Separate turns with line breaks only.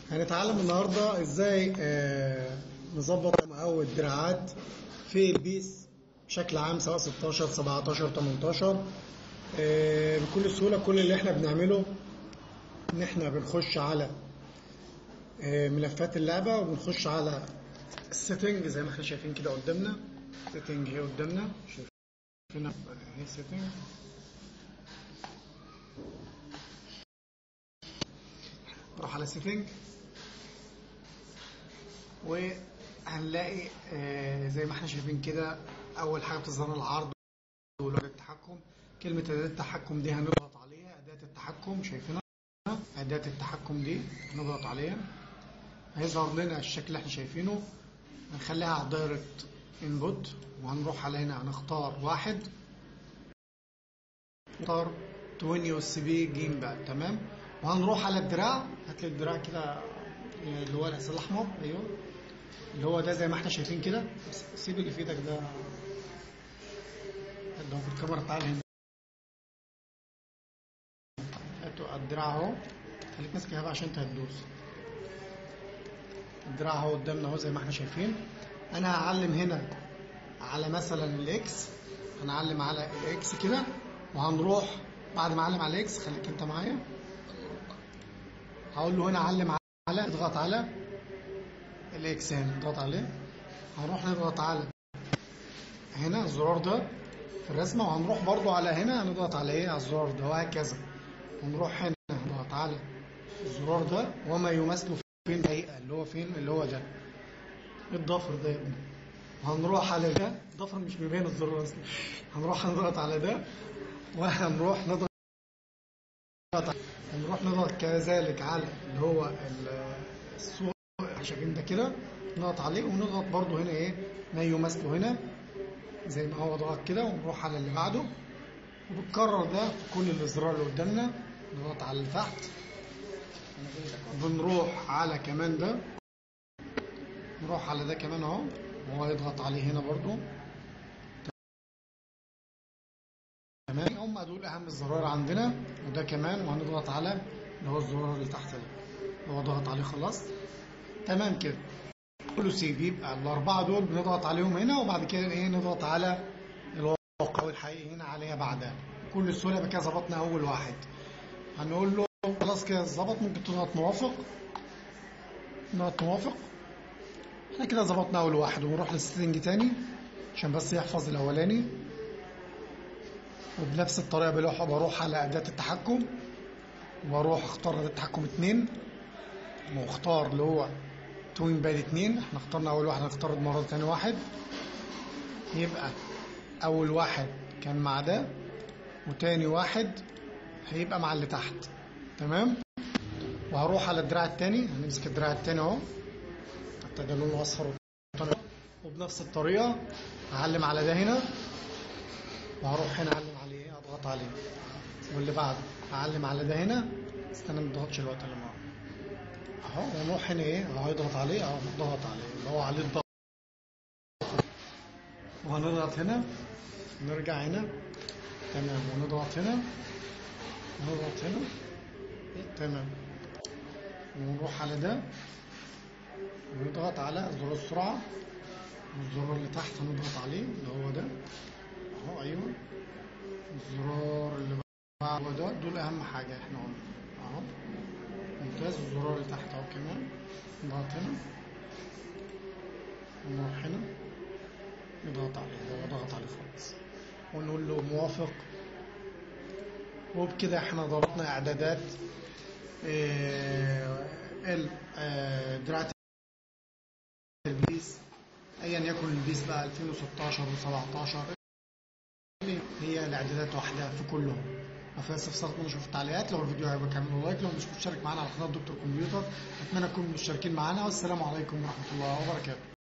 هنتعلم النهارده ازاي آه، نظبط مقاوي الدراعات في البيس بشكل عام سواء 16 17 18 آه، بكل سهوله كل اللي احنا بنعمله ان احنا بنخش على آه، ملفات اللعبه وبنخش على السيتنج زي ما احنا شايفين كده قدامنا سيتنج هي قدامنا شايفين هي سيتنج نروح على سيتنج وهنلاقي آه، زي ما احنا شايفين كده اول حاجه بتظهر لنا العرض ولغه التحكم كلمه اداه التحكم دي هنضغط عليها اداه التحكم شايفينها اداه التحكم دي نضغط عليها هيظهر لنا الشكل اللي احنا شايفينه هنخليها على دايركت انبوت وهنروح على هنا هنختار واحد نختار 20 يو اس بي جيم بقى تمام وهنروح على الدراع هتلاقي الدراع كده اللي هو الاساس الاحمر ايوه اللي هو ده زي ما احنا شايفين كده سيب اللي في ايدك ده اللي هو في الكاميرا تعالى هنا هاتوا على الدراع اهو خليك ماسكها بقى عشان انت هتدوس الدراع اهو قدامنا اهو زي ما احنا شايفين انا هعلم هنا على مثلا الاكس هنعلم على الاكس كده وهنروح بعد ما اعلم على الاكس خليك انت معايا هقول له هنا علم على اضغط على الاكس هنا اضغط عليه هنروح نضغط على هنا الزرار ده في الرسمه وهنروح برضو على هنا هنضغط على ايه على الزرار ده وهكذا ونروح هنا نضغط على الزرار ده وما يمثله فين دقيقه اللي هو فين اللي هو ده الضفر ده يا ابني وهنروح على ده الضفر مش بيبين الزرار اصلا هنروح نضغط على ده وهنروح نضغط هنروح نضغط كذلك على اللي هو الصورة شايفين ده كده نضغط عليه ونضغط برضو هنا ايه ما يمثله هنا زي ما هو ضغط كده ونروح على اللي بعده وبتكرر ده في كل الازرار اللي قدامنا نضغط على اللي تحت بنروح على كمان ده نروح على ده كمان اهو وهو يضغط عليه هنا برضو تمام هم دول اهم الزرار عندنا وده كمان وهنضغط على اللي هو الزرار اللي تحت ده هو ضغط عليه خلاص تمام كده كله سيف يبقى الاربعه دول بنضغط عليهم هنا وبعد كده ايه نضغط على الواقع والحقيقي هنا عليها بعدها بكل سهوله يبقى كده ظبطنا اول واحد هنقول له خلاص كده ظبط ممكن تضغط موافق نضغط موافق احنا كده ظبطنا اول واحد ونروح للسيتنج تاني عشان بس يحفظ الاولاني وبنفس الطريقه بروح بروح على اداه التحكم واروح اختار اداه التحكم اتنين واختار اللي هو توين باد اتنين احنا اخترنا اول واحد هنختار المره تاني واحد يبقى اول واحد كان مع ده وتاني واحد هيبقى مع اللي تحت تمام وهروح على الدراع التاني هنمسك الدراع التاني اهو حتى ده لونه اصفر وبنفس الطريقه هعلم على ده هنا وهروح هنا اعلم عليه اضغط عليه واللي بعده هعلم على ده هنا استنى ما تضغطش الوقت اللي معاه اهو ونروح هنا ايه اهو يضغط عليه اهو ضغط عليه اللي هو عليه الضغط وهنضغط هنا نرجع هنا تمام ونضغط هنا ونضغط هنا تمام ونروح على ده ونضغط على زرار السرعة والزرار اللي تحت هنضغط عليه اللي هو ده اهو ايوه الزرار اللي بعده ده دول اهم حاجه احنا قلنا اهو ممتاز الزرار اللي تحت اهو كمان نضغط هنا ونروح هنا نضغط عليه ده ضغط عليه خالص ونقول له موافق وبكده احنا ضبطنا اعدادات اه دراعة البيس ايا يكن البيس بقى 2016 و17 هي الاعدادات واحده في كلهم لو في استفسارات نشوف التعليقات لو الفيديو عجبك اعملوا لايك لو مش مشترك معانا على قناه دكتور كمبيوتر اتمنى تكونوا مشتركين معانا والسلام عليكم ورحمه الله وبركاته